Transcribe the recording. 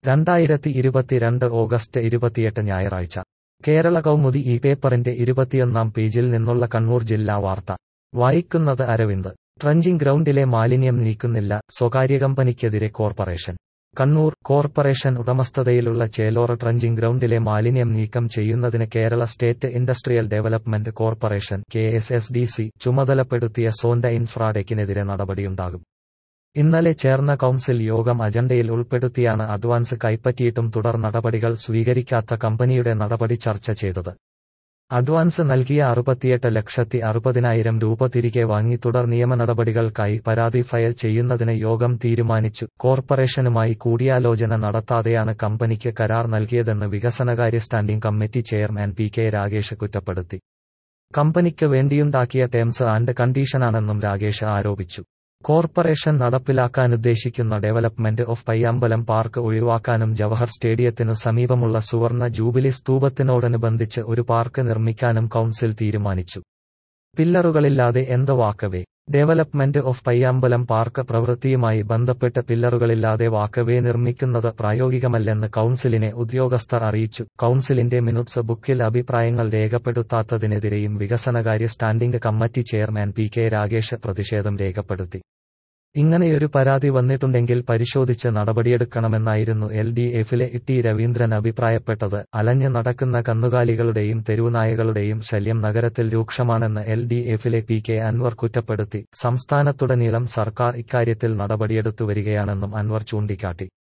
രണ്ടായിരത്തി ഇരുപത്തിരണ്ട് ഓഗസ്റ്റ് ഇരുപത്തിയെട്ട് ഞായറാഴ്ച കേരള കൗമുദി ഈ പേപ്പറിന്റെ ഇരുപത്തിയൊന്നാം പേജിൽ നിന്നുള്ള കണ്ണൂർ ജില്ലാ വാർത്ത വായിക്കുന്നത് അരവിന്ദ് ട്രഞ്ചിംഗ് ഗ്രൗണ്ടിലെ മാലിന്യം നീക്കുന്നില്ല സ്വകാര്യ കമ്പനിക്കെതിരെ കോർപ്പറേഷൻ കണ്ണൂർ കോർപ്പറേഷൻ ഉടമസ്ഥതയിലുള്ള ചേലോറ ട്രഞ്ചിംഗ് ഗ്രൗണ്ടിലെ മാലിന്യം നീക്കം ചെയ്യുന്നതിന് Kerala state industrial development corporation K S S D C ചുമതലപ്പെടുത്തിയ സോൻഡ ഇൻഫ്രാടെക്കിനെതിരെ നടപടിയുണ്ടാകും ഇന്നലെ ചേർന്ന കൌൺസിൽ യോഗം അജണ്ടയിൽ ഉൾപ്പെടുത്തിയാണ് അഡ്വാൻസ് കൈപ്പറ്റിയിട്ടും തുടർ നടപടികൾ സ്വീകരിക്കാത്ത കമ്പനിയുടെ നടപടി ചർച്ച ചെയ്തത് അഡ്വാൻസ് നൽകിയ അറുപത്തിയെട്ട് ലക്ഷത്തി അറുപതിനായിരം രൂപ തിരികെ വാങ്ങി തുടർ നിയമ നടപടികൾക്കായി പരാതി ഫയൽ ചെയ്യുന്നതിന് യോഗം തീരുമാനിച്ചു കോർപ്പറേഷനുമായി കൂടിയാലോചന നടത്താതെയാണ് കമ്പനിക്ക് കരാർ നൽകിയതെന്ന് വികസനകാര്യ standing committee chairman P K Ragesh കുറ്റപ്പെടുത്തി കമ്പനിക്ക് വേണ്ടിയുണ്ടാക്കിയ ടേംസ് ആൻഡ് കണ്ടീഷനാണെന്നും രാഗേഷ് ആരോപിച്ചു കോർപ്പറേഷൻ നടപ്പിലാക്കാനുദ്ദേശിക്കുന്ന ഡെവലപ്മെന്റ് ഓഫ് പയ്യാമ്പലം പാർക്ക് ഒഴിവാക്കാനും ജവഹർ സ്റ്റേഡിയത്തിനു സമീപമുള്ള സുവർണ ജൂബിലി സ്തൂപത്തിനോടനുബന്ധിച്ച് ഒരു പാർക്ക് നിർമ്മിക്കാനും കൌൺസിൽ തീരുമാനിച്ചു പില്ലറുകളില്ലാതെ എന്ത് walkway development of Payyambalam park പ്രവൃത്തിയുമായി ബന്ധപ്പെട്ട് പില്ലറുകളില്ലാതെ വാക്കവേ നിർമ്മിക്കുന്നത് പ്രായോഗികമല്ലെന്ന് കൌൺസിലിനെ ഉദ്യോഗസ്ഥർ അറിയിച്ചു കൌൺസിലിന്റെ മിനുട്സ് ബുക്കിൽ അഭിപ്രായങ്ങൾ രേഖപ്പെടുത്താത്തതിനെതിരെയും വികസനകാര്യ standing committee chairman P K Ragesh പ്രതിഷേധം രേഖപ്പെടുത്തി ഇങ്ങനെയൊരു പരാതി വന്നിട്ടുണ്ടെങ്കിൽ പരിശോധിച്ച് നടപടിയെടുക്കണമെന്നായിരുന്നു എൽ ഡി എഫിലെ ടി രവീന്ദ്രൻ അഭിപ്രായപ്പെട്ടത് അലഞ്ഞു നടക്കുന്ന കന്നുകാലികളുടെയും തെരുവുനായകളുടെയും ശല്യം നഗരത്തിൽ രൂക്ഷമാണെന്ന് എൽ ഡി എഫിലെ പി കെ അൻവർ കുറ്റപ്പെടുത്തി സംസ്ഥാനത്തുടനീളം സർക്കാർ ഇക്കാര്യത്തിൽ നടപടിയെടുത്തുവരികയാണെന്നും അൻവർ ചൂണ്ടിക്കാട്ടി